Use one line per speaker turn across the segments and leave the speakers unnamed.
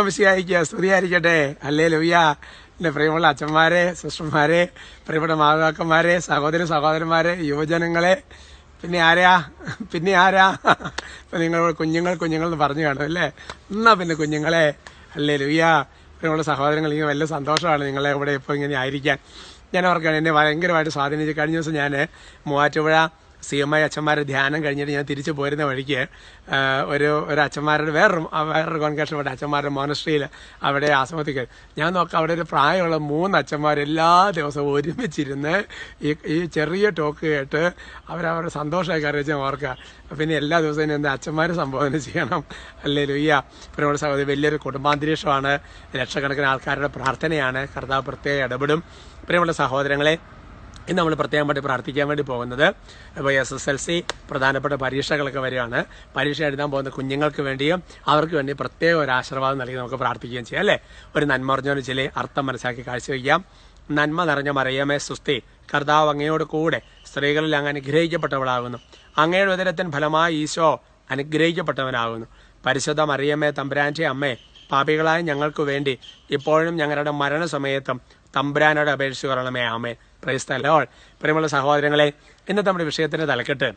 ഈശോമിശിയായിക്ക് സ്തുതിയായിരിക്കട്ടെ അല്ലേ ലുയ്യ എന്റെ പ്രിയമുള്ള അച്ഛന്മാരെ സിസ്റ്റർമാരെ പ്രിയപ്പെട്ട മാതാക്കന്മാരെ സഹോദര സഹോദരന്മാരെ യുവജനങ്ങളെ പിന്നെ ആരാ പിന്നെ ആരാ ഇപ്പൊ നിങ്ങൾ കുഞ്ഞുങ്ങൾ കുഞ്ഞുങ്ങൾ എന്ന് പറഞ്ഞു കാണും അല്ലേ എന്നാ പിന്നെ കുഞ്ഞുങ്ങളെ അല്ലേ ലുയ്യ പ്രിയമുള്ള സഹോദരങ്ങൾ ഇങ്ങനെ വലിയ സന്തോഷമാണ് നിങ്ങളെ ഇവിടെ ഇപ്പോൾ ഇങ്ങനെ ആയിരിക്കാൻ ഞാൻ ഓർക്കാണ് എന്നെ ഭയങ്കരമായിട്ട് സ്വാധീനിച്ചു കഴിഞ്ഞ ദിവസം ഞാൻ മൂവാറ്റുപുഴ സി എം ഐ അച്ഛന്മാരുടെ ധ്യാനം കഴിഞ്ഞിട്ട് ഞാൻ തിരിച്ചു പോരുന്ന വഴിക്ക് ആ, ഒരു ഒരു അച്ഛന്മാരുടെ വേറൊരു ആ, വേറൊരു കോൺഗ്രഷൻപ്പെട്ട അച്ഛന്മാരുടെ മോനസ്ട്രിയിൽ അവിടെ ആശ്രമത്തിൽ ഞാൻ നോക്കാം അവിടെ ഒരു പ്രായമുള്ള മൂന്ന് അച്ഛന്മാർ എല്ലാ ദിവസവും ഒരുമിച്ചിരുന്ന് ഈ ഈ ചെറിയ ടോക്ക് കേട്ട് അവരവരുടെ സന്തോഷമായി അറിയിച്ച് ഞാൻ ഓർക്കുക പിന്നെ എല്ലാ ദിവസവും ഇനി എന്താ അച്ഛന്മാരെ സംബോധന ചെയ്യണം അല്ലേ ലുയ്യ പിന്നെ സഹോദരി വലിയൊരു കുടുംബാന്തരീക്ഷമാണ് ലക്ഷക്കണക്കിന് ആൾക്കാരുടെ പ്രാർത്ഥനയാണ് കർത്താവ് പ്രത്യേകം ഇടപെടും പ്രിയമുള്ള സഹോദരങ്ങളെ ഇന്ന് നമ്മൾ പ്രത്യേകം വേണ്ടി പ്രാർത്ഥിക്കാൻ വേണ്ടി പോകുന്നത് ഇപ്പോൾ എസ് എസ് എൽ സി പ്രധാനപ്പെട്ട പരീക്ഷകളൊക്കെ വരികയാണ് പരീക്ഷ എഴുതാൻ പോകുന്ന കുഞ്ഞുങ്ങൾക്ക് വേണ്ടിയും അവർക്ക് വേണ്ടി പ്രത്യേക ഒരു ആശീർവാദം നൽകി നമുക്ക് പ്രാർത്ഥിക്കുകയും ചെയ്യാം അല്ലേ ഒരു നന്മ അറിഞ്ഞൊരു ചില അർത്ഥം മനസ്സിലാക്കി കാഴ്ചവെക്കാം നന്മ നിറഞ്ഞ മറിയമേ സുസ്തി കർത്താവ് അങ്ങയോട് കൂടെ സ്ത്രീകളിൽ അങ്ങ് അനുഗ്രഹിക്കപ്പെട്ടവളാകുന്നു അങ്ങയുടെ ഉദരത്തിന് ഫലമായി ഈശോ അനുഗ്രഹിക്കപ്പെട്ടവനാകുന്നു പരിശുദ്ധ മറിയമ്മേ തമ്പുരാന്റെ അമ്മേ പാപികളായ ഞങ്ങൾക്ക് വേണ്ടി ഇപ്പോഴും ഞങ്ങളുടെ മരണസമയത്തും തമ്പുരാനോട് അപേക്ഷിച്ചു കൊള്ളണമേ ആമേ പ്രൈസ്തലോൾ പ്രിയമുള്ള സഹോദരങ്ങളെ ഇന്നത്തെ നമ്മുടെ വിഷയത്തിന്റെ തലക്കെട്ട്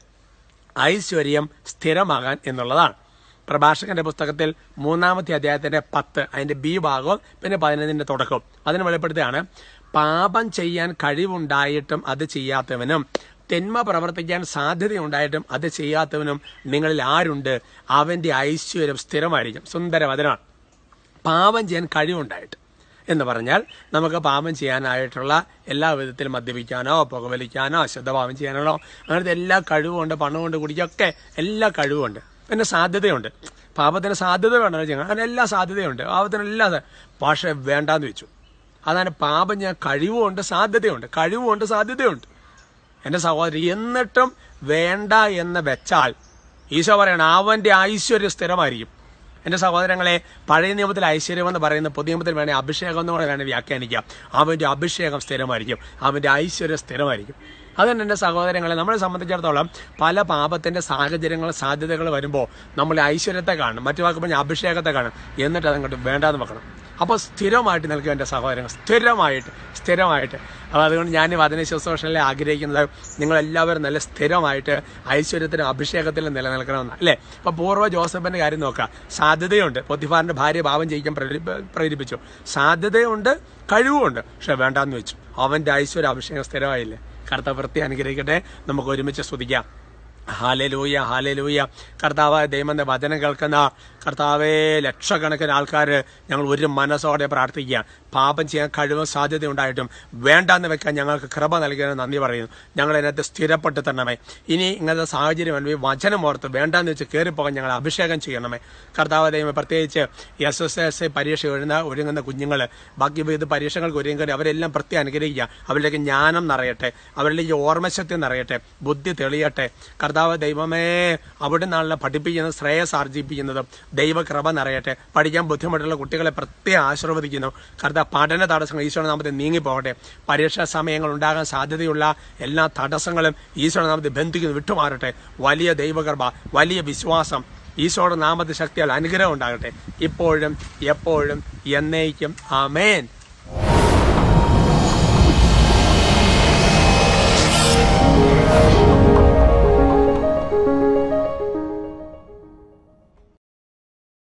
ഐശ്വര്യം സ്ഥിരമാകാൻ എന്നുള്ളതാണ് പ്രഭാഷകന്റെ പുസ്തകത്തിൽ മൂന്നാമത്തെ അധ്യായത്തിന്റെ പത്ത് അതിന്റെ ബി ഭാഗവും പിന്നെ പതിനഞ്ചിന്റെ തുടക്കവും അതിന് വെളിപ്പെടുത്തുകയാണ് പാപം ചെയ്യാൻ കഴിവുണ്ടായിട്ടും അത് ചെയ്യാത്തവനും തിന്മ പ്രവർത്തിക്കാൻ സാധ്യതയുണ്ടായിട്ടും അത് ചെയ്യാത്തവനും നിങ്ങളിൽ ആരുണ്ട് അവന്റെ ഐശ്വര്യം സ്ഥിരമായിരിക്കും സുന്ദരവചനമാണ് പാപം ചെയ്യാൻ കഴിവുണ്ടായിട്ട് എന്ന് പറഞ്ഞാൽ നമുക്ക് പാപം ചെയ്യാനായിട്ടുള്ള എല്ലാ വിധത്തിലും മദ്യപിക്കാനോ പുകവലിക്കാനോ അശുദ്ധപാപം ചെയ്യാനോ അങ്ങനത്തെ എല്ലാ കഴിവുമുണ്ട് പണം കൊണ്ട് കുടിക്കൊക്കെ എല്ലാ കഴിവുമുണ്ട് പിന്നെ സാധ്യതയുണ്ട് പാപത്തിന് സാധ്യത വേണോ ചെയ്യാൻ അങ്ങനെ എല്ലാ സാധ്യതയുണ്ട് പാപത്തിന് എല്ലാ സ- പക്ഷെ വേണ്ടാന്ന് വെച്ചു അതാണ് പാപം ചെയ്യാൻ കഴിവുമുണ്ട് സാധ്യതയുണ്ട് കഴിവുമുണ്ട് സാധ്യതയുണ്ട് എന്റെ സഹോദരി എന്നിട്ടും വേണ്ട എന്ന് വെച്ചാൽ ഈശോ പറയണം അവന്റെ ഐശ്വര്യം സ്ഥിരമായിരിക്കും എന്റെ സഹോദരങ്ങളെ പഴയ നിയമത്തിൽ ഐശ്വര്യം എന്ന് പറയുന്ന പുതിയ നിയമത്തിൽ വേണേൽ അഭിഷേകം എന്ന് കൂടെ വേണേൽ വ്യാഖ്യാനിക്കാം അവന്റെ അഭിഷേകം സ്ഥിരമായിരിക്കും അവന്റെ ഐശ്വര്യം സ്ഥിരമായിരിക്കും അതുകൊണ്ട് എന്റെ സഹോദരങ്ങളെ നമ്മളെ സംബന്ധിച്ചിടത്തോളം പല പാപത്തിന്റെ സാഹചര്യങ്ങൾ സാധ്യതകൾ വരുമ്പോൾ നമ്മൾ ഐശ്വര്യത്തെ കാണും മറ്റു വാക്ക് പറഞ്ഞ അഭിഷേകത്തെ കാണും എന്നിട്ട് അതങ്ങോട്ട് വേണ്ടാന്ന് വെക്കണം അപ്പോൾ സ്ഥിരമായിട്ട് നിൽക്കും എൻ്റെ സഹോദരങ്ങൾ സ്ഥിരമായിട്ട് സ്ഥിരമായിട്ട് അപ്പോൾ അതുകൊണ്ട് ഞാൻ വചന ശുശ്രൂഷനിൽ ആഗ്രഹിക്കുന്നത് നിങ്ങളെല്ലാവരും നല്ല സ്ഥിരമായിട്ട് ഐശ്വര്യത്തിനും അഭിഷേകത്തിലും നിലനിൽക്കണമെന്ന് അല്ലേ അപ്പോൾ പൂർവ്വ ജോസഫിന്റെ കാര്യം നോക്കുക സാധ്യതയുണ്ട് പൊത്തിഫാറിന്റെ ഭാര്യ ഭാവം ചെയ്യിക്കാൻ പ്രേരി- പ്രേരിപ്പിച്ചു സാധ്യതയുണ്ട് കഴിവുമുണ്ട് പക്ഷെ വേണ്ടാന്ന് വെച്ചു അവന്റെ ഐശ്വര്യ അഭിഷേകം സ്ഥിരമായില്ലേ കർത്തവൃത്തി അനുഗ്രഹിക്കട്ടെ നമുക്ക് ഒരുമിച്ച് സ്തുതിക്കാം ഹാലലൂയ ഹാലലൂയ കർത്താവായ ദൈവന്റെ വചനം കേൾക്കുന്ന കർത്താവെ ലക്ഷക്കണക്കിന് ആൾക്കാർ ഞങ്ങൾ ഒരു മനസ്സോടെ പ്രാർത്ഥിക്കുക പാപം ചെയ്യാൻ കഴിവും സാധ്യത ഉണ്ടായിട്ടും വേണ്ടാന്ന് വെക്കാൻ ഞങ്ങൾക്ക് കൃപ നൽകിയതിന് നന്ദി പറയുന്നു ഞങ്ങൾ അതിനകത്ത് സ്ഥിരപ്പെട്ട് തരണമേ ഇനി ഇങ്ങനത്തെ സാഹചര്യം വരുമ്പോൾ ഈ വചനം ഓർത്ത് വേണ്ടാന്ന് വെച്ച് കയറിപ്പോകാൻ ഞങ്ങൾ അഭിഷേകം ചെയ്യണമേ കർത്താവ് ദൈവം പ്രത്യേകിച്ച് എസ് എസ് എസ് പരീക്ഷ എഴുതുന്ന ഒരുങ്ങുന്ന കുഞ്ഞുങ്ങൾ ബാക്കി ഇത് പരീക്ഷകൾക്ക് ഒരുങ്ങി അവരെല്ലാം പ്രത്യേകം അനുഗ്രഹിക്കുക അവരിലേക്ക് ജ്ഞാനം നിറയട്ടെ അവരിലേക്ക് ഓർമ്മശക്തി നിറയട്ടെ ബുദ്ധി തെളിയട്ടെ കർത്താവ് ദൈവമേ അവിടെ നിന്നാണല്ലോ പഠിപ്പിക്കുന്നത് ശ്രേയസ് ആർജിപ്പിക്കുന്നതും ദൈവകൃപ നിറയട്ടെ പഠിക്കാൻ ബുദ്ധിമുട്ടുള്ള കുട്ടികളെ പ്രത്യേകം ആശീർവദിക്കുന്നു കർത്താവ് പഠന തടസ്സങ്ങൾ ഈശ്വര നാമത്തിൽ നീങ്ങിപ്പോകട്ടെ പരീക്ഷാ സമയങ്ങൾ ഉണ്ടാകാൻ സാധ്യതയുള്ള എല്ലാ തടസ്സങ്ങളും ഈശ്വര നാമത്തിൽ ബന്ധിക്കുന്നു വിട്ടുമാറട്ടെ വലിയ ദൈവകൃപ വലിയ വിശ്വാസം ഈശോയുടെ നാമത്തെ ശക്തിയാൽ അനുഗ്രഹം ഉണ്ടാകട്ടെ ഇപ്പോഴും എപ്പോഴും എന്നേക്കും ആമേൻ